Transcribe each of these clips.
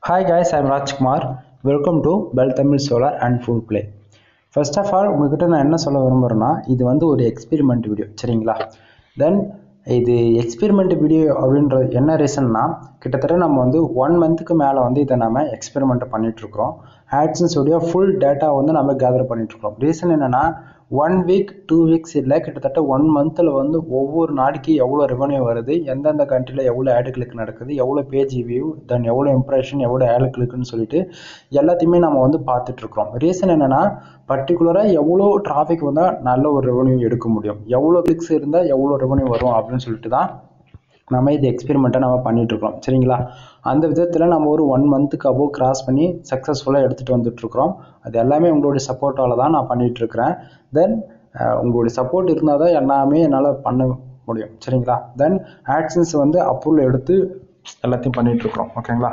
hi guys I'm Rajkumar welcome to bell Tamil solar and full play first of all உங்ககிட்ட நான் என்ன சொல்ல விரும்புகிறேன்னா இது வந்து ஒரு எக்ஸ்பெரிமெண்ட் வீடியோ சரிங்களா தென் இது எக்ஸ்பெரிமெண்ட் வீடியோ அப்படின்றது என்ன ரீசன்னா கிட்டத்தட்ட நம்ம வந்து ஒன் மந்த்துக்கு மேலே வந்து இதை நம்ம எக்ஸ்பெரிமெண்ட் பண்ணிகிட்ருக்குறோம் ஆட்சன்ஸ் உடைய ஃபுல் டேட்டா வந்து நம்ம கேதர் பண்ணிகிட்ருக்கோம் ரீசன் என்னென்னா ஒன் வீக் டூ வீக்ஸ் இல்லை கிட்டத்தட்ட ஒன் மந்தில் வந்து ஒவ்வொரு நாளைக்கு எவ்வளோ ரெவன்யூ வருது எந்தெந்த கண்ட்ரியில் எவ்வளோ ஆடு கிளிக் நடக்குது எவ்வளோ பேஜ் வியூ தென் எவ்வளோ இம்ப்ரெஷன் எவ்வளோ ஆடு கிளிக்குன்னு சொல்லிட்டு எல்லாத்தையுமே நம்ம வந்து பார்த்துட்ருக்குறோம் ரீசன் என்னென்னா பர்டிகுலராக எவ்வளோ டிராஃபிக் வந்தால் நல்ல ஒரு ரெவன்யூ எடுக்க முடியும் எவ்வளோ கிளிக்ஸ் இருந்தால் எவ்வளோ ரெவன்யூ வரும் அப்படின்னு சொல்லிட்டு தான் நம்ம இது எக்ஸ்பெரிமெண்ட்டை நம்ம பண்ணிகிட்ருக்கோம் சரிங்களா அந்த விதத்தில் நம்ம ஒரு ஒன் மந்த்துக்கு அபோவ் கிராஸ் பண்ணி சக்ஸஸ்ஃபுல்லாக எடுத்துகிட்டு வந்துட்டுருக்குறோம் அது எல்லாமே உங்களுடைய சப்போர்ட்டால் தான் நான் பண்ணிகிட்ருக்கிறேன் தென் உங்களுடைய சப்போர்ட் இருந்தால் தான் எல்லாமே என்னால் பண்ண முடியும் சரிங்களா தென் ஆக்ஷன்ஸ் வந்து அப்ரூவல் எடுத்து எல்லாத்தையும் பண்ணிகிட்ருக்குறோம் ஓகேங்களா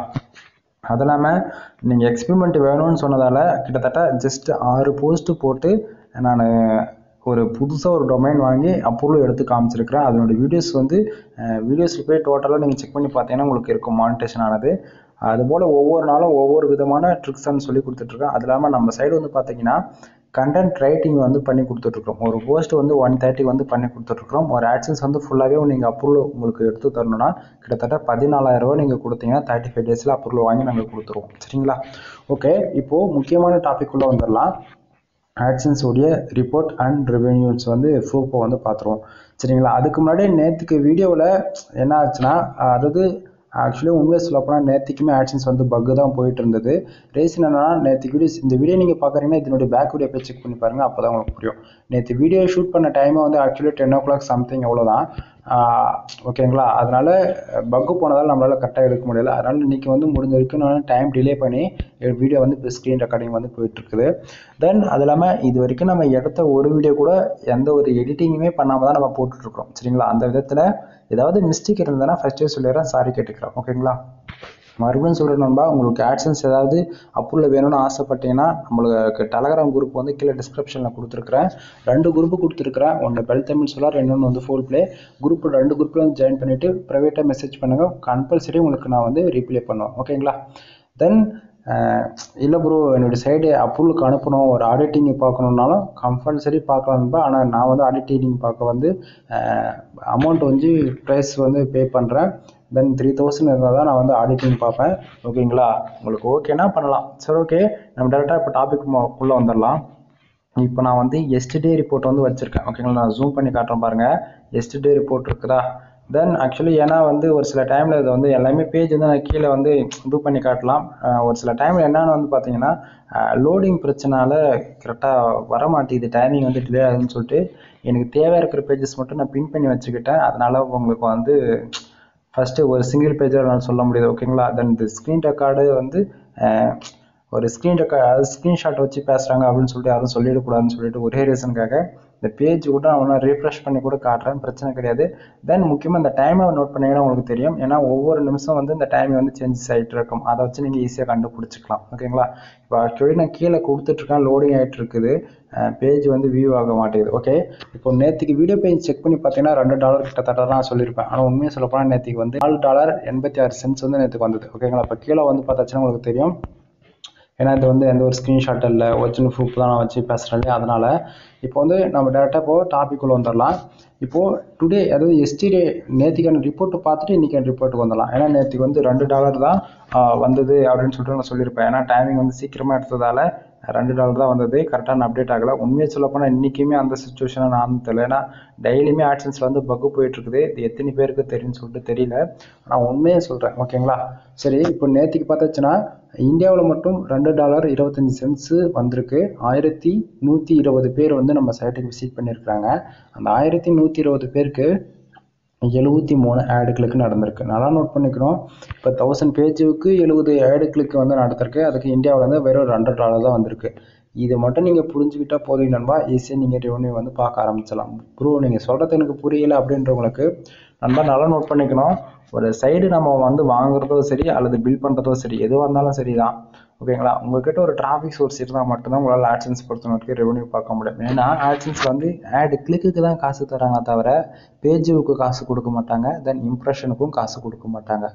அது இல்லாமல் நீங்கள் எக்ஸ்பெரிமெண்ட் வேணும்னு சொன்னதால் கிட்டத்தட்ட ஜஸ்ட் ஆறு போஸ்ட்டு போட்டு நான் ஒரு புதுசாக ஒரு டொமைன் வாங்கி அப்ரூவல் எடுத்து காமிச்சிருக்கிறேன் அதனுடைய வீடியோஸ் வந்து வீடியோஸில் போய் டோட்டலாக நீங்கள் செக் பண்ணி பார்த்தீங்கன்னா உங்களுக்கு இருக்கும் மானிட்டேஷன் ஆனது அதுபோல் ஒவ்வொரு நாளும் ஒவ்வொரு விதமான ட்ரிக்ஸ் சொல்லி கொடுத்துட்ருக்கேன் அது இல்லாமல் நம்ம சைடு வந்து பார்த்தீங்கன்னா கண்டென்ட் ரைட்டிங் வந்து பண்ணி கொடுத்துட்ருக்கோம் ஒரு போஸ்ட் வந்து ஒன் தேர்ட்டி வந்து பண்ணி கொடுத்துட்ருக்கோம் ஒரு ஆக்ஷன்ஸ் வந்து ஃபுல்லாகவே நீங்கள் அப்ரூவல் உங்களுக்கு எடுத்து தரணும்னா கிட்டத்தட்ட பதினாலாயிரரூவா நீங்கள் கொடுத்தீங்கன்னா தேர்ட்டி ஃபைவ் டேஸில் அப்ரூவல் வாங்கி நாங்கள் கொடுத்துருவோம் சரிங்களா ஓகே இப்போது முக்கியமான டாபிக் உள்ளே வந்துடலாம் ஆக்ஷன்ஸ் உடைய ரிப்போர்ட் அண்ட் ரெவென்யூஸ் வந்து ப்ரூஃபை வந்து பார்த்துருவோம் சரிங்களா அதுக்கு முன்னாடி நேற்றுக்கு வீடியோவில் என்ன ஆச்சுன்னா அதாவது ஆக்சுவலி உண்மையை சொல்லப்போனால் நேற்றுக்குமே ஆக்ஷன்ஸ் வந்து பக்கு தான் போயிட்டு இருந்தது ரீசன் என்னன்னா நேற்று வீடியோஸ் இந்த வீடியோ நீங்கள் பார்க்குறீங்கன்னா இதனுடைய பேக் வீடியோ போய் செக் பண்ணி பாருங்கள் அப்போ தான் உங்களுக்கு புரியும் நேற்று வீடியோ ஷூட் பண்ண டைமை வந்து actually ten o'clock something எவ்வளோதான் ஓகேங்களா அதனால் பக்கு போனதால் நம்மளால் கரெக்டாக எடுக்க முடியல அதனால் இன்றைக்கி வந்து முடிஞ்ச வரைக்கும் நான் டைம் டிலே பண்ணி வீடியோ வந்து இப்போ ஸ்க்ரீன் ரெக்கார்டிங் வந்து போயிட்டுருக்குது தென் அது இல்லாமல் இது வரைக்கும் நம்ம எடுத்த ஒரு வீடியோ கூட எந்த ஒரு எடிட்டிங்குமே பண்ணாமல் தான் நம்ம போட்டுட்ருக்கோம் சரிங்களா அந்த விதத்தில் ஏதாவது மிஸ்டேக் இருந்ததுன்னா ஃபஸ்ட்டே சொல்லிடுறேன் சாரி கேட்டுக்கிறேன் ஓகேங்களா மறுபடியும் சொல்கிறேன் நண்பா உங்களுக்கு ஆட்சன்ஸ் ஏதாவது அப்ரூவல் வேணும்னு ஆசைப்பட்டீங்கன்னா நம்மளுக்கு டெலகிராம் குரூப் வந்து கீழே டிஸ்கிரிப்ஷனில் கொடுத்துருக்குறேன் ரெண்டு குரூப்பு கொடுத்துருக்குறேன் ஒன்று பெல் தமிழ் சொல்லார் இன்னொன்று வந்து ஃபோல் ப்ளே குரூப் ரெண்டு குரூப்பில் வந்து ஜாயின் பண்ணிவிட்டு ப்ரைவேட்டாக மெசேஜ் பண்ணுங்கள் கம்பல்சரி உங்களுக்கு நான் வந்து ரீப்ளே பண்ணுவேன் ஓகேங்களா தென் இல்லை ப்ரோ என்னுடைய சைடு அப்ரூவலுக்கு அனுப்பணும் ஒரு ஆடிட்டிங் பார்க்கணுன்னாலும் கம்பல்சரி பார்க்கலாம்ப்பா ஆனால் நான் வந்து ஆடிட்டிங் பார்க்க வந்து அமௌண்ட் வந்து ப்ரைஸ் வந்து பே பண்ணுறேன் தென் த்ரீ தௌசண்ட் இருந்தால் தான் நான் வந்து ஆடிட்டிங் பார்ப்பேன் ஓகேங்களா உங்களுக்கு ஓகேனா பண்ணலாம் சரி ஓகே நம்ம டேரெக்டாக இப்போ டாபிக் உள்ளே வந்துடலாம் இப்போ நான் வந்து எஸ்டிடே ரிப்போர்ட் வந்து வச்சுருக்கேன் ஓகேங்களா நான் ஜூம் பண்ணி காட்டுறேன் பாருங்கள் எஸ்டிடே ரிப்போர்ட் இருக்குதா தென் ஆக்சுவலி ஏன்னா வந்து ஒரு சில டைமில் இது வந்து எல்லாமே பேஜ் வந்து நான் கீழே வந்து இது பண்ணி காட்டலாம் ஒரு சில டைமில் என்னென்னு வந்து பார்த்தீங்கன்னா லோடிங் பிரச்சனால கரெக்டாக வர மாட்டேங்குது டைமிங் வந்து டிலே ஆகுதுன்னு சொல்லிட்டு எனக்கு தேவையாக இருக்கிற பேஜஸ் மட்டும் நான் பின் பண்ணி வச்சுக்கிட்டேன் அதனால் உங்களுக்கு வந்து ஃபஸ்ட்டு ஒரு சிங்கிள் பேஜில் நான் சொல்ல முடியுது ஓகேங்களா தென் இந்த ஸ்க்ரீன் ரெக்கார்டு வந்து ஒரு ஸ்க்ரீன் ரெக்கார்ட் அது ஸ்க்ரீன்ஷாட் வச்சு பேசுகிறாங்க அப்படின்னு சொல்லிட்டு யாரும் சொல்லிடக்கூடாதுன்னு சொல்லிட்டு ஒரே ரீசனுக்காக இந்த பேஜ் கூட அவனை ரீஃப்ரெஷ் பண்ணி கூட காட்டுறேன் பிரச்சனை கிடையாது தென் முக்கியமாக இந்த டைமை நோட் பண்ணிங்கன்னா உங்களுக்கு தெரியும் ஏன்னா ஒவ்வொரு நிமிஷம் வந்து இந்த டைம் வந்து சேஞ்சஸ் ஆகிட்டு இருக்கும் அதை வச்சு நீங்கள் ஈஸியாக கண்டுபிடிச்சிக்கலாம் ஓகேங்களா இப்போ ஆக்சுவலி நான் கீழே கொடுத்துட்ருக்கேன் லோடிங் ஆகிட்டு இருக்குது பேஜ் வந்து வியூ ஆக மாட்டேங்குது ஓகே இப்போ நேற்றுக்கு வீடியோ பேஜ் செக் பண்ணி பார்த்தீங்கன்னா ரெண்டு டாலர் கிட்டத்தட்ட தான் சொல்லியிருப்பேன் ஆனால் உண்மையை சொல்ல போனால் நேற்றுக்கு வந்து நாலு டாலர் எண்பத்தி ஆறு சென்ட்ஸ் வந்து நேற்றுக்கு வந்தது ஓகேங்களா இப்போ கீழே வந்து பார்த்தாச்சுன்னா உங்களுக்கு தெரியும் ஏன்னா இது வந்து எந்த ஒரு ஸ்க்ரீன்ஷாட் இல்லை ஒரிஜினல் ப்ரூஃப் தான் நான் வச்சு பேசுகிறேன் இல்லையா அதனால் இப்போ வந்து நம்ம டேரெக்டாக இப்போ டாபிக் உள்ள வந்துடலாம் இப்போது டுடே அதாவது எஸ்டிடே நேற்றுக்கான ரிப்போர்ட்டை பார்த்துட்டு இன்றைக்கான ரிப்போர்ட்டுக்கு வந்துடலாம் ஏன்னா நேற்றுக்கு வந்து ரெண்டு டாலர் தான் வந்தது அப்படின்னு சொல்லிட்டு நான் சொல்லியிருப்பேன் ஏன்னா டைமிங் வந்து சீக்கிரமாக எடுத்ததால் ரெண்டு டாலர் தான் வந்தது கரெக்டான அப்டேட் ஆகலை உண்மையை சொல்லப்போனால் இன்றைக்குமே அந்த சுச்சுவேஷனை நான் தெரியல ஏன்னா டெய்லியுமே ஆக்ஷன்ஸில் வந்து பக்கு போயிட்டுருக்குது இது எத்தனை பேருக்கு தெரியும்னு சொல்லிட்டு தெரியல ஆனால் உண்மையை சொல்கிறேன் ஓகேங்களா சரி இப்போ நேற்றுக்கு பார்த்தாச்சுன்னா இந்தியாவில் மட்டும் ரெண்டு டாலர் இருபத்தஞ்சி சென்ட்ஸு வந்திருக்கு ஆயிரத்தி நூற்றி இருபது பேர் வந்து நம்ம சைட்டுக்கு விசிட் பண்ணியிருக்கிறாங்க அந்த ஆயிரத்தி நூற்றி இருபது பேருக்கு எழுபத்தி மூணு ஆடுகளுக்கு நடந்திருக்கு நல்லா நோட் பண்ணிக்கிறோம் இப்போ தௌசண்ட் பேஜுக்கு எழுபது ஆடுகளுக்கு வந்து நடந்திருக்கு அதுக்கு இந்தியாவில் வந்து வெறும் ரெண்டு டாலர் தான் வந்திருக்கு இதை மட்டும் நீங்கள் புரிஞ்சுக்கிட்டா போதும் நண்பா ஈஸியாக நீங்கள் ரெவன்யூ வந்து பார்க்க ஆரம்பிச்சிடலாம் ப்ரோ நீங்கள் சொல்கிறது எனக்கு புரியலை அப்படின்றவங்களுக்கு நண்பா நல்லா நோட் பண்ணிக்கணும் ஒரு சைடு நம்ம வந்து வாங்குறதோ சரி அல்லது பில் பண்ணுறதோ சரி எதுவாக இருந்தாலும் சரி தான் ஓகேங்களா உங்ககிட்ட ஒரு டிராஃபிக் சோர்ஸ் இருந்தால் மட்டும்தான் உங்களால் ஆட்சன்ஸ் பொறுத்தவரைக்கும் ரெவன்யூ பார்க்க முடியும் ஏன்னா ஆட்சன்ஸ் வந்து ஆட் கிளிக்கு தான் காசு தராங்க தவிர பேஜுக்கு காசு கொடுக்க மாட்டாங்க தென் இம்ப்ரெஷனுக்கும் காசு கொடுக்க மாட்டாங்க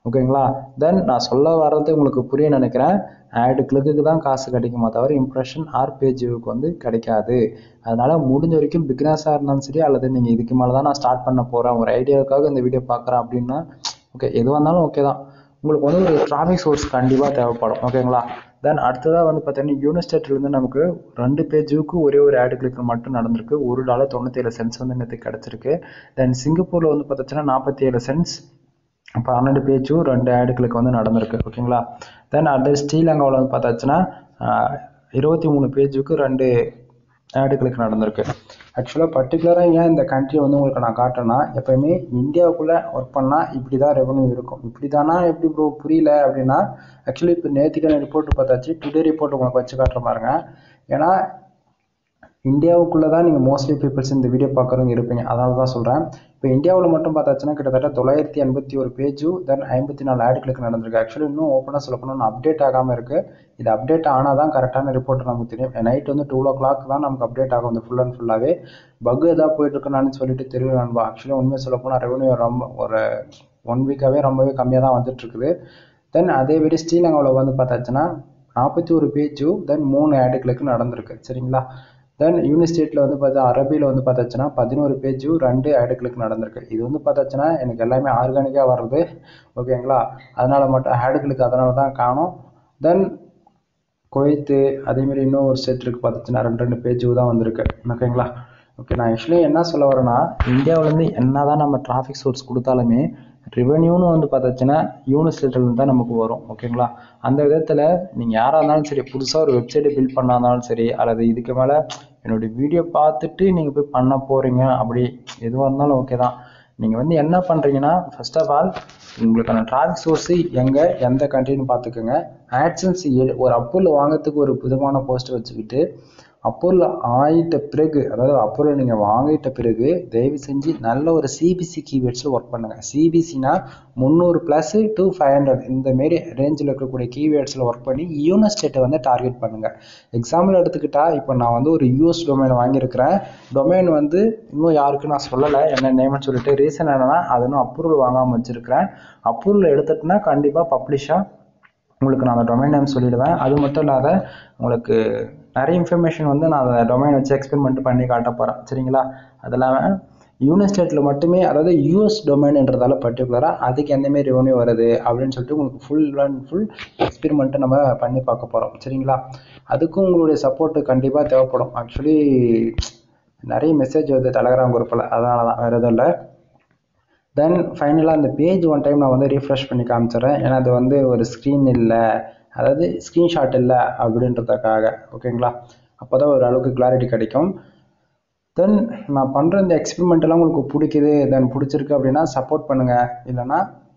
ஓகேங்களா தென் நான் சொல்ல வர்றது உங்களுக்கு புரிய நினைக்கிறேன் ஆடு கிளிக்கு தான் காசு கிடைக்குமா தவிர இம்ப்ரெஷன் ஆர் பேஜுக்கு வந்து கிடைக்காது அதனால முடிஞ்ச வரைக்கும் பிக்னஸாக இருந்தாலும் சரி அல்லது நீங்கள் இதுக்கு மேலே தான் நான் ஸ்டார்ட் பண்ண போகிறேன் ஒரு ஐடியாவுக்காக இந்த வீடியோ பார்க்குறேன் அப்படின்னா ஓகே எதுவாக இருந்தாலும் ஓகே தான் உங்களுக்கு வந்து ஒரு டிராஃபிக் சோர்ஸ் கண்டிப்பாக தேவைப்படும் ஓகேங்களா தென் அடுத்ததாக வந்து பார்த்தீங்கன்னா யூனிஸ்டேட்லேருந்து நமக்கு ரெண்டு பேஜுக்கு ஒரே ஒரு ஆடு கிளிக் மட்டும் நடந்திருக்கு ஒரு டாலர் தொண்ணூற்றி ஏழு சென்ஸ் வந்து நேற்று கிடச்சிருக்கு தென் சிங்கப்பூரில் வந்து பார்த்தீங்கன்னா நாற்பத்தி ஏழு சென்ஸ் பன்னெண்டு பேஜும் ரெண்டு ஆடுகளுக்கு வந்து நடந்திருக்கு ஓகேங்களா தென் அடுத்து ஸ்ரீலங்காவில் வந்து பார்த்தாச்சுன்னா இருபத்தி மூணு பேஜுக்கு ரெண்டு ஆடுகளுக்கு நடந்திருக்கு ஆக்சுவலாக பர்டிகுலராக ஏன் இந்த கண்ட்ரி வந்து உங்களுக்கு நான் காட்டுறேன்னா எப்போயுமே இந்தியாவுக்குள்ளே ஒர்க் பண்ணால் இப்படி தான் ரெவன்யூ இருக்கும் இப்படி தானா எப்படி ப்ரோ புரியல அப்படின்னா ஆக்சுவலி இப்போ நேற்றுக்கான ரிப்போர்ட் பார்த்தாச்சு டுடே ரிப்போர்ட் உங்களுக்கு வச்சு காட்டுற பாருங்க ஏன்னா இந்தியாவுக்குள்ளே தான் நீங்கள் மோஸ்ட்லி பீப்புள்ஸ் இந்த வீடியோ பார்க்குறவங்க இருப்பீங்க அதனால தான் சொல்கிறேன் இப்போ இந்தியாவில் மட்டும் பார்த்தாச்சுன்னா கிட்டத்தட்ட தொள்ளாயிரத்தி எண்பத்தி ஒரு பேஜும் தென் ஐம்பத்தி நாலு ஆடுகளுக்கு நடந்திருக்கு ஆக்சுவலி இன்னும் ஓப்பனாக சொல்ல போனால் அப்டேட் ஆகாமல் இருக்குது இது அப்டேட் ஆனால் தான் கரெக்டான ரிப்போர்ட் நமக்கு தெரியும் நைட் வந்து டூ ஓ கிளாக் தான் நமக்கு அப்டேட் ஆகும் இந்த ஃபுல் அண்ட் ஃபுல்லாகவே பக் எதாவது போயிட்டுருக்குன்னு சொல்லிட்டு தெரியல நண்பா ஆக்சுவலி உண்மையை சொல்ல போனால் ரெவன்யூ ரொம்ப ஒரு ஒன் வீக்காகவே ரொம்பவே கம்மியாக தான் வந்துட்டுருக்குது தென் அதே மாதிரி ஸ்ரீலங்காவில் வந்து பார்த்தாச்சுன்னா நாற்பத்தி ஒரு பேஜும் தென் மூணு ஆடுகளுக்கு நடந்திருக்கு சரிங்களா தென் யூனிஸ்டேட்டில் வந்து பார்த்தா அரபியில் வந்து பார்த்தாச்சுன்னா பதினோரு பேஜும் ரெண்டு ஆடுகளுக்கு நடந்திருக்கு இது வந்து பார்த்தாச்சுன்னா எனக்கு எல்லாமே ஆர்கானிக்காக வர்றது ஓகேங்களா அதனால் மட்டும் ஆடுகளுக்கு அதனால தான் காணும் தென் குவைத்து அதேமாரி இன்னும் ஒரு ஸ்டேட் இருக்குது பார்த்துச்சுன்னா ரெண்டு ரெண்டு பேஜு தான் வந்திருக்கு ஓகேங்களா ஓகே நான் ஆக்சுவலி என்ன சொல்ல வரேன்னா இந்தியாவிலேருந்து என்ன தான் நம்ம டிராஃபிக் சோர்ஸ் கொடுத்தாலுமே ரெவென்யூன்னு வந்து பார்த்தாச்சுன்னா யூனிஸ்டேட்லேருந்து தான் நமக்கு வரும் ஓகேங்களா அந்த விதத்தில் நீங்கள் யாராக இருந்தாலும் சரி புதுசாக ஒரு வெப்சைட்டை பில்ட் பண்ணா இருந்தாலும் சரி அல்லது இதுக்கு மேலே என்னுடைய வீடியோ பார்த்துட்டு நீங்கள் போய் பண்ண போகிறீங்க அப்படி எதுவாக இருந்தாலும் ஓகே தான் நீங்கள் வந்து என்ன பண்ணுறீங்கன்னா ஃபர்ஸ்ட் ஆஃப் ஆல் உங்களுக்கான டிராஃபிக் சோர்ஸு எங்கே எந்த கண்ட்ரின்னு பார்த்துக்கோங்க ஆட்சன்ஸ் ஒரு அப்பூரில் வாங்கிறதுக்கு ஒரு விதமான போஸ்ட் வச்சுக்கிட்டு அப்போரில் ஆயிட்ட பிறகு அதாவது அப்போரில் நீங்கள் வாங்கிட்ட பிறகு தயவு செஞ்சு நல்ல ஒரு சிபிசி கீவேர்ட்ஸில் ஒர்க் பண்ணுங்கள் சிபிசினா முந்நூறு ப்ளஸ் டு ஃபைவ் ஹண்ட்ரட் இந்த மாரி ரேஞ்சில் இருக்கக்கூடிய கீவேர்ட்ஸில் ஒர்க் பண்ணி யூனிஸ்டேட்டை வந்து டார்கெட் பண்ணுங்கள் எக்ஸாம்பிள் எடுத்துக்கிட்டால் இப்போ நான் வந்து ஒரு யூஎஸ் டொமைன் வாங்கியிருக்கிறேன் டொமைன் வந்து இன்னும் யாருக்கும் நான் சொல்லலை என்ன நேம்னு சொல்லிட்டு ரீசன் என்னென்னா அது இன்னும் அப்ரூவல் வாங்காமல் வச்சுருக்கிறேன் அப்ரூவல் எடுத்துட்டுனா கண்டிப்பாக பப்ளிஷாக உங்களுக்கு நான் அந்த டொமைன் நேம் சொல்லிடுவேன் அது மட்டும் இல்லாத உங்களுக்கு நிறைய இன்ஃபர்மேஷன் வந்து நான் அந்த டொமைன் வச்சு எக்ஸ்பெரிமெண்ட் பண்ணி காட்ட போகிறேன் சரிங்களா அது இல்லாமல் யூனிஸ்டேட்டில் மட்டுமே அதாவது யூஎஸ் டொமைன்ன்றதால பர்டிகுலராக அதுக்கு எந்தமாரி ரெவன்யூ வருது அப்படின்னு சொல்லிட்டு உங்களுக்கு ஃபுல் அண்ட் ஃபுல் எக்ஸ்பெரிமெண்ட்டை நம்ம பண்ணி பார்க்க போகிறோம் சரிங்களா அதுக்கும் உங்களுடைய சப்போர்ட்டு கண்டிப்பாக தேவைப்படும் ஆக்சுவலி நிறைய மெசேஜ் வருது டெலகிராம் குரூப்பில் அதனால தான் வேறு எதுவும் இல்லை தென் ஃபைனலாக அந்த பேஜ் ஒன் டைம் நான் வந்து ரீஃப்ரெஷ் பண்ணி காமிச்சிடுறேன் ஏன்னா அது வந்து ஒரு ஸ்க்ரீன் இல்லை அதாவது ஸ்க்ரீன்ஷாட் இல்லை அப்படின்றதுக்காக ஓகேங்களா அப்போ தான் ஒரு அளவுக்கு கிளாரிட்டி கிடைக்கும் தென் நான் பண்ணுற இந்த எக்ஸ்பெரிமெண்ட்டெல்லாம் உங்களுக்கு பிடிக்குது தென் பிடிச்சிருக்கு அப்படின்னா சப்போர்ட் பண்ணுங்கள் இல்லைன்னா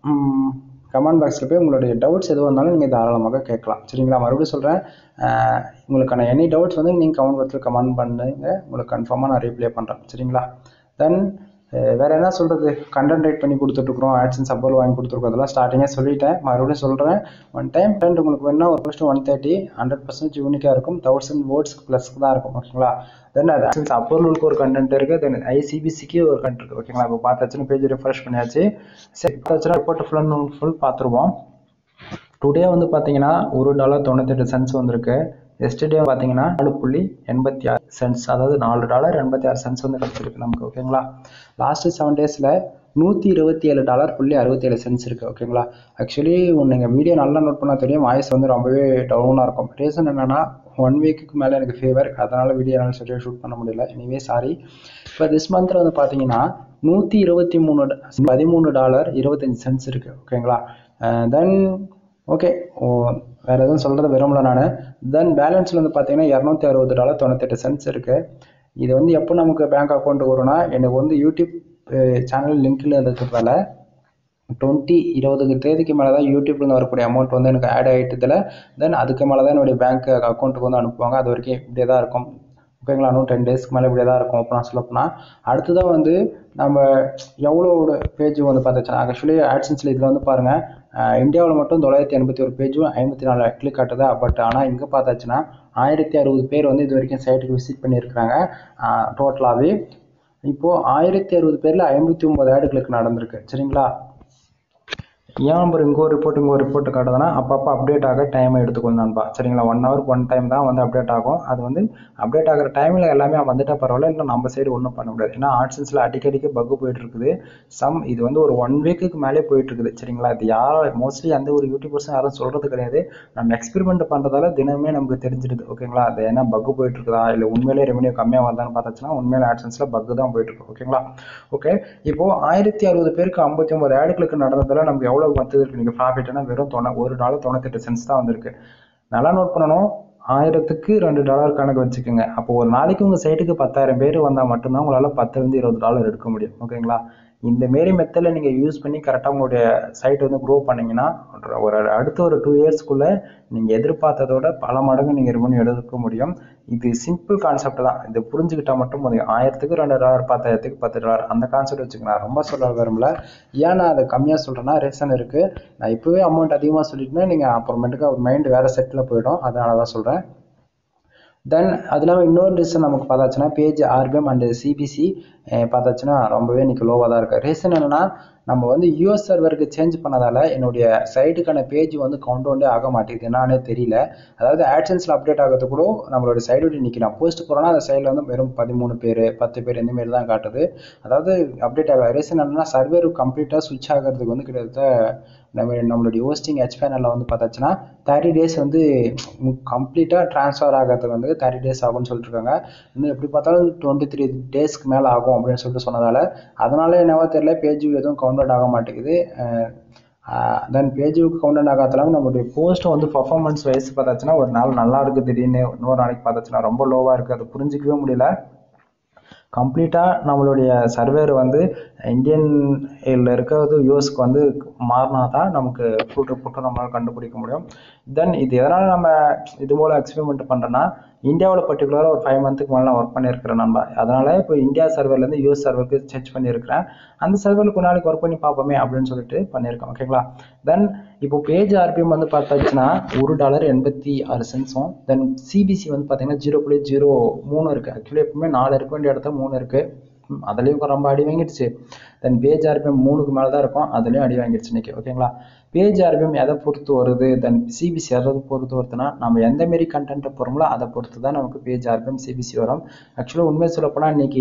கமெண்ட் பாக்ஸில் போய் உங்களுடைய டவுட்ஸ் எதுவாக இருந்தாலும் நீங்கள் தாராளமாக கேட்கலாம் சரிங்களா மறுபடியும் சொல்கிறேன் உங்களுக்கான எனி டவுட்ஸ் வந்து நீங்கள் கமெண்ட் பாக்ஸில் கமெண்ட் பண்ணுங்க உங்களுக்கு கன்ஃபார்மாக நான் ரீப்ளே பண்ணுறேன் சரிங்களா தென் வேறு என்ன சொல்கிறது கண்டென்ட் ரைட் பண்ணி கொடுத்துட்ருக்குறோம் ஆட்ஸன் சப்போர்ட் வாங்கி கொடுத்துருக்கோம் அதெல்லாம் ஸ்டார்டிங்கே சொல்லிட்டேன் மறுபடியும் சொல்கிறேன் ஒன் டைம் டென்ட் உங்களுக்கு வேணால் ஒரு first one thirty hundred percent யூனிக்காக இருக்கும் தௌசண்ட் வேர்ட்ஸ்க்கு ப்ளஸ்க்கு தான் இருக்கும் ஓகேங்களா தென் அது ஆக்சன்ஸ் அப்போர்லுக்கு ஒரு கண்டென்ட் இருக்குது தென் ஐசிபிசிக்கு ஒரு கண்டென்ட் இருக்குது ஓகேங்களா இப்போ பார்த்தாச்சுன்னு பேஜ் ரெஃப்ரெஷ் பண்ணியாச்சு சரி பார்த்தாச்சுன்னா ரிப்போர்ட் ஃபுல் அண்ட் ஃபுல் பார்த்துருவோம் டுடே வந்து பார்த்தீங்கன்னா ஒரு டாலர் தொண்ணூத்தெட்டு சென்ஸ் வந்திருக்கு எஸ்டர்டே பார்த்தீங்கன்னா நாலு புள்ளி எண்பத்தி ஆறு சென்ஸ் அதாவது நாலு டாலர் எண்பத்தி ஆறு சென்ஸ் வந்து கிடச்சிருக்கு நமக்கு ஓகேங்களா லாஸ்ட்டு செவன் டேஸில் நூற்றி இருபத்தி ஏழு டாலர் புள்ளி அறுபத்தி ஏழு சென்ஸ் இருக்குது ஓகேங்களா ஆக்சுவலி நீங்கள் வீடியோ நல்லா நோட் பண்ணால் தெரியும் வாய்ஸ் வந்து ரொம்பவே டவுனாக இருக்கும் ரீசன் என்னென்னா ஒன் வீக்குக்கு மேலே எனக்கு ஃபீவர் அதனால் வீடியோ என்னால் சரியாக ஷூட் பண்ண முடியல எனிவே சாரி இப்போ திஸ் மந்தில் வந்து பார்த்தீங்கன்னா நூற்றி இருபத்தி மூணு பதிமூணு டாலர் இருபத்தஞ்சி சென்ஸ் இருக்குது ஓகேங்களா தென் ஓகே ஓ வேறு எதுவும் சொல்கிறது விரும்பல நான் தென் பேலன்ஸில் வந்து பார்த்தீங்கன்னா இரநூத்தி அறுபது டாலர் தொண்ணூத்தெட்டு சென்ஸ் இருக்குது இது வந்து எப்போ நமக்கு பேங்க் அக்கௌண்ட்டுக்கு வரும்னா எனக்கு வந்து யூடியூப் சேனல் லிங்க்கில் இருக்கிறதால டுவெண்ட்டி இருபது தேதிக்கு மேலே தான் யூடியூப்லேருந்து வரக்கூடிய அமௌண்ட் வந்து எனக்கு ஆட் ஆகிட்டதில் தென் அதுக்கு மேலே தான் என்னுடைய பேங்க் அக்கௌண்ட்டுக்கு வந்து அனுப்புவாங்க அது வரைக்கும் இப்படியே தான் இருக்கும் ஓகேங்களா இன்னும் டென் டேஸ்க்கு மேலே இப்படியே தான் இருக்கும் அப்போ சொல்ல போனால் அடுத்ததான் வந்து நம்ம எவ்வளோ பேஜ் வந்து பார்த்துச்சுன்னா ஆக்சுவலி ஆட்சன்ஸில் இதில் வந்து பாருங்கள் இந்தியாவில் மட்டும் தொள்ளாயிரத்தி எண்பத்தி ஒரு பேஜும் ஐம்பத்தி நாலு கிளிக் காட்டுதா பட் ஆனால் இங்கே பார்த்தாச்சுன்னா ஆயிரத்தி அறுபது பேர் வந்து இது வரைக்கும் சைட்டுக்கு விசிட் பண்ணியிருக்கிறாங்க டோட்டலாகவே இப்போது ஆயிரத்தி அறுபது பேரில் ஐம்பத்தி ஒம்பது ஆடு கிளிக் நடந்திருக்கு சரிங்களா ஏன் நம்பர் இங்கே ஒரு ரிப்போர்ட் இங்கே ஒரு ரிப்போர்ட் காட்டுதுன்னா அப்பப்போ அப்டேட் ஆக டைம் எடுத்துக்கும் நண்பா சரிங்களா ஒன் ஹவருக்கு ஒன் டைம் தான் வந்து அப்டேட் ஆகும் அது வந்து அப்டேட் ஆகிற டைமில் எல்லாமே வந்துட்டால் பரவாயில்ல இல்லை நம்ம சைடு ஒன்றும் பண்ண முடியாது ஏன்னா ஆட்சன்ஸில் அடிக்கடிக்கு பக்கு போயிட்டு இருக்குது சம் இது வந்து ஒரு ஒன் வீக்குக்கு மேலே போயிட்டு இருக்குது சரிங்களா இது யாரும் மோஸ்ட்லி எந்த ஒரு யூடியூபர்ஸும் யாரும் சொல்கிறது கிடையாது நம்ம எக்ஸ்பெரிமெண்ட் பண்ணுறதால தினமே நமக்கு தெரிஞ்சிடுது ஓகேங்களா அது என்ன பக்கு போயிட்டு இருக்குதா இல்லை உண்மையிலே ரெவன்யூ கம்மியாக வருதான்னு பார்த்தாச்சுன்னா உண்மையிலே ஆட்சன்ஸில் பக்கு தான் போயிட்டு இருக்கு ஓகேங்களா ஓகே இப்போ ஆயிரத்தி அறுபது பேருக்கு ஐம்பத்தி ஒன்பது ஆடுகளுக்கு நடந்ததில் நமக்கு எவ்வளோ வந்ததுக்கு நீங்கள் ப்ராஃபிட்னா வெறும் தொண்ணூ ஒரு டாலர் தொண்ணூத்தெட்டு சென்ஸ் தான் வந்திருக்கு நல்லா நோட் பண்ணணும் ஆயிரத்துக்கு ரெண்டு டாலர் கணக்கு வச்சுக்கோங்க அப்போ ஒரு நாளைக்கு உங்கள் சைட்டுக்கு பத்தாயிரம் பேர் வந்தால் மட்டும்தான் உங்களால் பத்துலேருந்து இருபது டாலர் எடுக்க முடியும் ஓகேங்களா இந்த மாரி மெத்தடில் நீங்கள் யூஸ் பண்ணி கரெக்டாக உங்களுடைய சைட் வந்து க்ரோ பண்ணிங்கன்னா ஒரு அடுத்த ஒரு டூ இயர்ஸ்க்குள்ளே நீங்கள் எதிர்பார்த்ததோட பல மடங்கு நீங்கள் ரெவன்யூ எடுக்க முடியும் இது சிம்பிள் கான்செப்ட் தான் இது புரிஞ்சுக்கிட்டால் மட்டும் போதும் ஆயிரத்துக்கு ரெண்டு டாலர் பத்தாயிரத்துக்கு பத்து டாலர் அந்த கான்செப்ட் வச்சுக்கலாம் ரொம்ப சொல்ல விரும்பல ஏன் நான் அதை கம்மியாக சொல்கிறேன்னா ரீசன் இருக்குது நான் இப்போவே அமௌண்ட் அதிகமாக சொல்லிட்டேன்னா நீங்கள் அப்புறமேட்டுக்கு மைண்டு வேறு செட்டில் போயிடும் அதனால தான் சொல்கிறேன் தென் அது இல்லாமல் இன்னொரு ரீசன் நமக்கு பார்த்தாச்சுன்னா பேஜ் ஆர்பிஎம் அண்டு சிபிசி பார்த்தாச்சுன்னா ரொம்பவே இன்றைக்கி லோவாக தான் இருக்குது ரீசன் என்னென்னா நம்ம வந்து யூஎஸ் சர்வருக்கு சேஞ்ச் பண்ணதால் என்னுடைய சைட்டுக்கான பேஜ் வந்து கவுண்டவுண்டே ஆக மாட்டேங்குது என்னானே தெரியல அதாவது ஆட்சன்ஸில் அப்டேட் ஆகிறது கூட நம்மளோட சைடு விட்டு நிற்கலாம் போஸ்ட் போகிறோன்னா அந்த சைடில் வந்து வெறும் பதிமூணு பேர் பத்து பேர் இந்தமாரி தான் காட்டுது அதாவது அப்டேட் ஆகல ரீசன் என்னன்னா சர்வர் கம்ப்ளீட்டாக சுவிட்ச் ஆகிறதுக்கு வந்து கிட்டத்தட்ட நம்ம நம்மளுடைய ஹோஸ்டிங் ஹெச் பேனலில் வந்து பார்த்தாச்சுன்னா தேர்ட்டி டேஸ் வந்து கம்ப்ளீட்டாக ட்ரான்ஸ்ஃபர் ஆகிறதுக்கு வந்து தேர்ட்டி டேஸ் ஆகும்னு சொல்லிட்டு இருக்காங்க இன்னும் எப்படி பார்த்தாலும் டுவெண்ட்டி த்ரீ டேஸ்க்கு மேலே ஆகும் அப்படின்னு சொல்லிட்டு சொன்னதால் அதனால என்னவோ தெரியல பேஜ் எதுவும் கவுண்டட் ஆக மாட்டேங்குது தென் பேஜுக்கு கவுண்டட் ஆகாதலாம் நம்மளுடைய போஸ்ட்டை வந்து பர்ஃபார்மன்ஸ் வைஸ் பார்த்தாச்சுன்னா ஒரு நாள் நல்லா இருக்குது திடீர்னு இன்னொரு நாளைக்கு பார்த்தாச்சுன்னா ரொம்ப லோவாக இருக்குது அது புரிஞ்சிக்கவே முடியல கம்ப்ளீட்டாக நம்மளுடைய சர்வேர் வந்து இந்தியனில் இருக்கிறது யூஎஸ்க்கு வந்து மாறினா தான் நமக்கு ஃபுல் ரிப்போர்ட்டும் நம்மளால் கண்டுபிடிக்க முடியும் தென் இது எதனால் நம்ம இது போல் எக்ஸ்பெரிமெண்ட் பண்ணுறோன்னா இந்தியாவில் பர்டிகுலராக ஒரு ஃபைவ் மந்த்துக்கு மேலே நான் ஒர்க் பண்ணியிருக்கிறேன் நம்ம அதனால் இப்போ இந்தியா சர்வர்லேருந்து யூஎஸ் சர்வருக்கு சேஞ்ச் பண்ணியிருக்கிறேன் அந்த சர்வரில் கொஞ்ச நாளைக்கு ஒர்க் பண்ணி பார்ப்போமே அப்படின்னு சொல்லிட்டு பண்ணியிருக்கேன் ஓகேங்களா தென் இப்போ பேஜ் ஆர்பிஎம் வந்து பார்த்தாச்சுன்னா ஒரு டாலர் எண்பத்தி ஆறு சென்ஸும் தென் சிபிசி வந்து பார்த்தீங்கன்னா ஜீரோ புள்ளி ஜீரோ மூணு இருக்குது ஆக்சுவலி எப்பவுமே நாலு இருக்க வேண்டிய இடத்த மூணு இருக்குது அதுலேயும் ரொம்ப அடி வாங்கிடுச்சு தென் பேஜ் ஆர்பிஎம் மூணுக்கு மேலே தான் இருக்கும் அதுலேயும் அடி வாங்கிடுச்சு இன்னைக்கு ஓகேங்களா பேஜ் ஆர்பிஎம் எதை பொறுத்து வருது தென் சிபிசி எதை பொறுத்து வருதுன்னா நம்ம எந்த மாரி கண்டென்ட்டை போகிறோமோ அதை பொறுத்து தான் நமக்கு பேஜ் ஆர்பிஎம் சிபிசி வரும் ஆக்சுவலாக உண்மை சொல்லப்போனால் இன்னைக்கு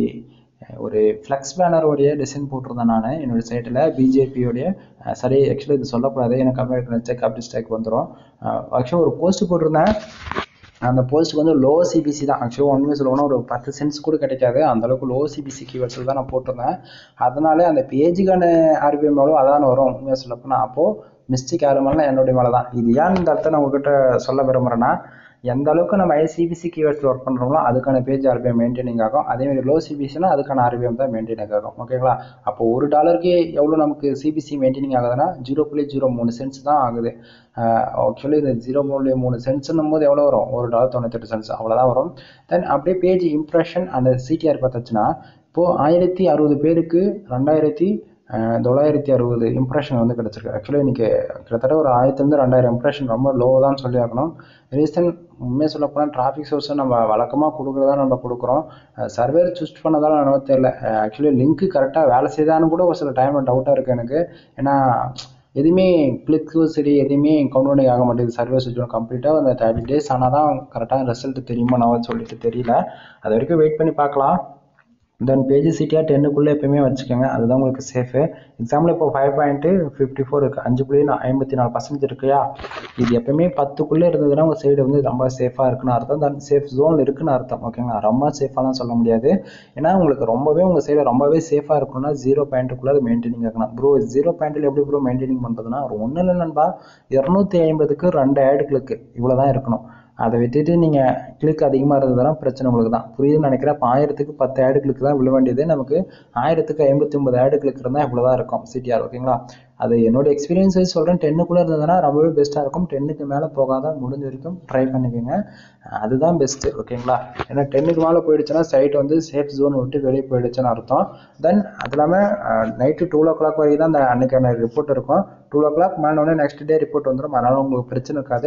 ஒரு ஃப்ளெக்ஸ் பேனரோடைய டிசைன் போட்டிருந்தேன் நான் என்னோடய சைட்டில் பிஜேபியோடைய சரி ஆக்சுவலி இது சொல்லக்கூடாது எனக்கு அமெரிக்கன் செக் அப்டி ஸ்டேக் வந்துடும் ஆக்சுவலாக ஒரு போஸ்ட் போட்டிருந்தேன் அந்த போஸ்ட்டுக்கு வந்து லோ சிபிசி தான் ஆக்சுவலாக ஒன்றுமே சொல்லணும்னா ஒரு பத்து சென்ஸ் கூட கிடைக்காது அந்தளவுக்கு லோ சிபிசி கீவேர்ட்ஸில் தான் நான் போட்டிருந்தேன் அதனால அந்த பேஜுக்கான ஆர்பிஎம் எவ்வளோ அதான் வரும் உண்மையாக சொல்லப்போனால் அப்போது மிஸ்டேக் யாரு மேலாம் என்னுடைய மேலே தான் இது ஏன் இந்த இடத்த நான் உங்ககிட்ட சொல்ல விரும்புகிறேன்னா எந்த அளவுக்கு நம்ம சிபிசி கீவேர்ட்ஸில் ஒர்க் பண்ணுறோமோ அதுக்கான பேஜ் ஆர்பிஎம் மெயின்டைனிங் ஆகும் அதேமாதிரி லோ சிபிசினா அதுக்கான ஆர்பிஎம் தான் மெயின்டைனிங் ஆகும் ஓகேங்களா அப்போ ஒரு டாலருக்கு எவ்வளோ நமக்கு சிபிசி மெயின்டைனிங் ஆகுதுன்னா ஜீரோ புள்ளி ஜீரோ மூணு சென்ட்ஸ் தான் ஆகுது ஆக்சுவலி இது ஜீரோ புள்ளி மூணு சென்ட்ஸ்னும் போது எவ்வளோ வரும் ஒரு டாலர் தொண்ணூத்தெட்டு சென்ட்ஸ் அவ்வளோதான் வரும் தென் அப்படியே பேஜ் இம்ப்ரெஷன் அந்த சிடிஆர் பார்த்தாச்சுன்னா இப்போது ஆயிரத்தி அறுபது பேருக்கு ரெண்டாயிரத்தி தொள்ளாயிரத்தி அறுபது இம்ப்ரெஷன் வந்து கிடச்சிருக்கு ஆக்சுவலி இன்றைக்கி கிட்டத்தட்ட ஒரு ஆயிரத்துலேருந்து ரெண்டாயிரம் இம்ப்ரெஷன் ரொம்ப லோ தான் சொல்லி ஆகணும் ரீசன் உண்மையாக சொல்ல போனால் டிராஃபிக் சோர்ஸை நம்ம வழக்கமாக கொடுக்குறதா நம்ம கொடுக்குறோம் சர்வேர் சூஸ் பண்ணதால என்னவோ தெரியல ஆக்சுவலி லிங்க்கு கரெக்டாக வேலை செய்தான்னு கூட ஒரு சில டைம் டவுட்டாக இருக்குது எனக்கு ஏன்னா எதுவுமே கிளிக்கும் சரி எதுவுமே கவுண்டவுண்டிங் ஆக மாட்டேங்குது சர்வே சுவிட்ச் கம்ப்ளீட்டாக அந்த தேர்ட்டி டேஸ் ஆனால் தான் கரெக்டாக ரிசல்ட் தெரியுமா நான் சொல்லிட்டு தெரியல அது வரைக்கும் வெயிட் பண்ணி பார்க்கலாம் தென் பேஜ் சிட்டியாக டென்னுக்குள்ளே எப்பயுமே வச்சுக்கோங்க அதுதான் உங்களுக்கு சேஃபு எக்ஸாம்பிள் இப்போ ஃபைவ் பாயிண்ட்டு ஃபிஃப்டி ஃபோர் இருக்குது அஞ்சு புள்ளி ஐம்பத்தி நாலு பர்சன்ட் இருக்குயா இது எப்பயுமே பத்துக்குள்ளே இருந்ததுன்னா உங்கள் சைடு வந்து ரொம்ப சேஃபாக இருக்குன்னு அர்த்தம் தென் சேஃப் ஜோனில் இருக்குன்னு அர்த்தம் ஓகேங்களா ரொம்ப சேஃபாலாம் சொல்ல முடியாது ஏன்னா உங்களுக்கு ரொம்பவே உங்கள் சைடில் ரொம்பவே சேஃபாக இருக்கணும்னா ஜீரோ பாயிண்ட்டுக்குள்ளே அது மெயின்டைனிங் ஆகணும் ப்ரோ ஜீரோ பாயிண்ட்டில் எப்படி ப்ரோ மெயின்டைனிங் பண்ணுறதுன்னா ஒரு ஒன்றும் இல்லை நண்பா இரநூத்தி ஐம்பதுக்கு ரெண்டு ஆடு கிளிக்கு இவ்வளோ தான் இருக்கணும் அதை விட்டுட்டு நீங்கள் கிளிக் அதிகமாக இருந்ததுன்னா பிரச்சனை உங்களுக்கு தான் புரியுதுன்னு நினைக்கிறேன் இப்போ ஆயிரத்துக்கு பத்து ஆடு கிளிக் தான் விழ வேண்டியது நமக்கு ஆயிரத்துக்கு ஐம்பத்தி ஒன்பது ஆடு கிளிக் இருந்தால் இவ்வளோ தான் இருக்கும் சிடிஆர் ஓகேங்களா அது என்னோட எக்ஸ்பீரியன்ஸ் வைஸ் சொல்கிறேன் டென்னுக்குள்ளே இருந்ததுன்னா ரொம்பவே பெஸ்ட்டாக இருக்கும் டென்னுக்கு மேலே போகாத முடிஞ்ச வரைக்கும் ட்ரை பண்ணிக்கோங்க அதுதான் பெஸ்ட்டு ஓகேங்களா ஏன்னா டென்னுக்கு மேலே போயிடுச்சுன்னா சைட் வந்து சேஃப் ஜோன் விட்டு வெளியே போயிடுச்சுன்னு அர்த்தம் தென் அது இல்லாமல் நைட்டு டூ ஓ கிளாக் வரைக்கும் தான் அந்த அன்னைக்கான ரிப்போர்ட் இருக்கும் டூ ஓ கிளாக் மேலே நெக்ஸ்ட் டே ரிப்போர்ட் வந்துடும் அதனால் உங்களுக்கு பிரச்சனை இருக்காது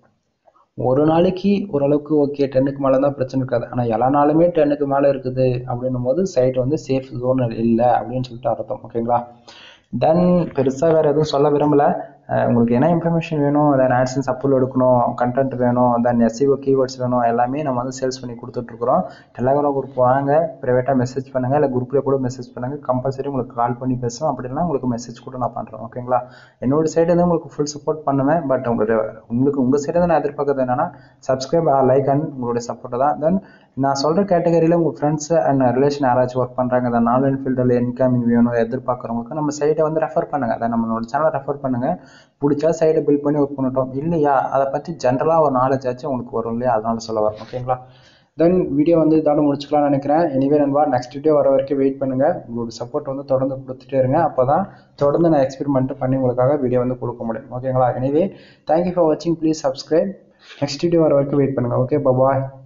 ஒரு நாளைக்கு ஓரளவுக்கு ஓகே டென்னுக்கு மேலே தான் பிரச்சனை இருக்காது ஆனால் எல்லா நாளுமே டென்னுக்கு மேலே இருக்குது அப்படின்னும் போது சைட் வந்து சேஃப் ஜோன் இல்லை அப்படின்னு சொல்லிட்டு அர்த்தம் ஓகேங்களா தென் பெருசாக வேறு எதுவும் சொல்ல விரும்பலை அஹ் உங்களுக்கு என்ன இன்ஃபர்மேஷன் வேணும் தென் ஆட்சன்ஸ் அப்ரூவல் எடுக்கணும் கண்டென்ட் வேணும் தென் எஸ்சிஓ கீவேர்ட்ஸ் வேணும் எல்லாமே நம்ம வந்து சேல்ஸ் பண்ணி கொடுத்துட்ருக்குறோம் டெலகிராம் குரூப் வாங்க ப்ரைவேட்டாக மெசேஜ் பண்ணுங்கள் இல்லை குரூப்லேயே கூட மெசேஜ் பண்ணுங்கள் கம்பல்சரி உங்களுக்கு கால் பண்ணி பேசுவோம் அப்படின்னா உங்களுக்கு மெசேஜ் கூட நான் பண்ணுறேன் ஓகேங்களா என்னோட சைடு வந்து உங்களுக்கு ஃபுல் சப்போர்ட் பண்ணுவேன் பட் உங்களுக்கு உங்களுக்கு உங்கள் சைடு வந்து நான் எதிர்பார்க்கறது என்னன்னா சப்ஸ்கிரைப் லைக் அண்ட் உங்களுடைய சப்போர்ட்டை தான் தென் நான் சொல்கிற கேட்டகரியில் உங்கள் ஃப்ரெண்ட்ஸ் அண்ட் ரிலேஷன் யாராச்சும் ஒர்க் பண்ணுறாங்க அந்த ஆன்லைன் ஃபீல்டில் இன்கமிங் வேணும் எதிர்பார்க்குறவங்களுக்கு நம்ம சைடை வந்து ரெஃபர் பண்ணுங்கள் அதை நம்மளோட சேனலை ரெஃபர் பண்ணுங்கள் பிடிச்சா சைடை பில்ட் பண்ணி ஒர்க் பண்ணட்டும் இல்லையா அதை பற்றி ஜென்ரலாக ஒரு நாலேஜ் ஆச்சும் உங்களுக்கு வரும் இல்லையா அதனால சொல்ல வரேன் ஓகேங்களா தென் வீடியோ வந்து இதோட முடிச்சுக்கலாம்னு நினைக்கிறேன் எனிவே நண்பா நெக்ஸ்ட் வீடியோ வர வரைக்கும் வெயிட் பண்ணுங்கள் உங்களோட சப்போர்ட் வந்து தொடர்ந்து கொடுத்துட்டே இருங்க அப்போ தான் தொடர்ந்து நான் எக்ஸ்பெரிமெண்ட் பண்ணி உங்களுக்காக வீடியோ வந்து கொடுக்க முடியும் ஓகேங்களா எனிவே தேங்க்யூ ஃபார் வாட்சிங் ப்ளீஸ் சப்ஸ்கிரைப் நெக்ஸ்ட் வீடியோ வர வரைக்கும் வெயிட் பண்ணுங்கள் ஓகே பாய்